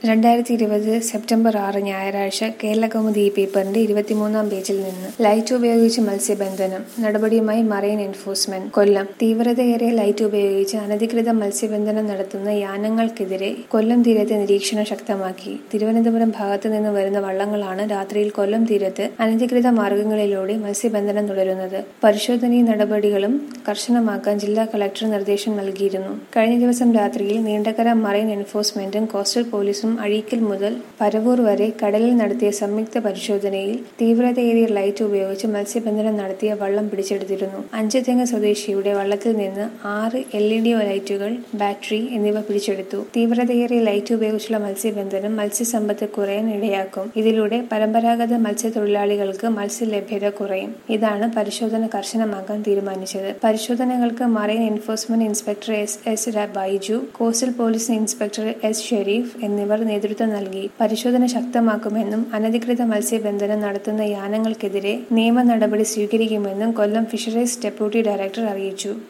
രണ്ടായിരത്തി ഇരുപത് സെപ്റ്റംബർ ആറ് ഞായറാഴ്ച കേരളകൗമുദി ഈ പേപ്പറിന്റെ ഇരുപത്തിമൂന്നാം പേജിൽ നിന്ന് ലൈറ്റ് ഉപയോഗിച്ച് മത്സ്യബന്ധനം നടപടിയുമായി മറൈൻ എൻഫോഴ്സ്മെന്റ് കൊല്ലം തീവ്രതയേറിയ ലൈറ്റ് ഉപയോഗിച്ച് അനധികൃത മത്സ്യബന്ധനം നടത്തുന്ന യാനങ്ങൾക്കെതിരെ കൊല്ലം തീരത്തെ നിരീക്ഷണം ശക്തമാക്കി തിരുവനന്തപുരം ഭാഗത്തു നിന്ന് വരുന്ന വള്ളങ്ങളാണ് രാത്രിയിൽ കൊല്ലം തീരത്ത് അനധികൃത മാർഗങ്ങളിലൂടെ മത്സ്യബന്ധനം തുടരുന്നത് പരിശോധനയും നടപടികളും കർശനമാക്കാൻ ജില്ലാ കളക്ടർ നിർദ്ദേശം നൽകിയിരുന്നു കഴിഞ്ഞ ദിവസം രാത്രിയിൽ നീണ്ടകര മറൈൻ എൻഫോഴ്സ്മെന്റും കോസ്റ്റൽ പോലീസും അഴീക്കൽ മുതൽ പരവൂർ വരെ കടലിൽ നടത്തിയ സംയുക്ത പരിശോധനയിൽ തീവ്രതയേറിയ ലൈറ്റ് ഉപയോഗിച്ച് മത്സ്യബന്ധനം നടത്തിയ വള്ളം പിടിച്ചെടുത്തിരുന്നു അഞ്ചുതെങ്ങ് സ്വദേശിയുടെ വള്ളത്തിൽ നിന്ന് ആറ് എൽ ഇ ഡി ലൈറ്റുകൾ ബാറ്ററി എന്നിവ പിടിച്ചെടുത്തു തീവ്രതയേറിയ ലൈറ്റ് ഉപയോഗിച്ചുള്ള മത്സ്യബന്ധനം മത്സ്യസമ്പത്ത് കുറയാൻ ഇടയാക്കും ഇതിലൂടെ പരമ്പരാഗത മത്സ്യത്തൊഴിലാളികൾക്ക് മത്സ്യലഭ്യത കുറയും ഇതാണ് പരിശോധന കർശനമാക്കാൻ തീരുമാനിച്ചത് പരിശോധനകൾക്ക് marine enforcement inspector S S Baiju coastal police inspector S Sharif എന്നിവർ നേതൃത്വം നൽകി പരിശോധന ശക്തമാക്കുമെന്നും അനധികൃത മത്സ്യബന്ധനം നടത്തുന്ന യാനങ്ങൾക്കെതിരെ നിയമ നടപടി സ്വീകരിക്കുമെന്നും കൊല്ലം ഫിഷറീസ് ഡെപ്യൂട്ടി ഡയറക്ടർ അറിയിച്ചു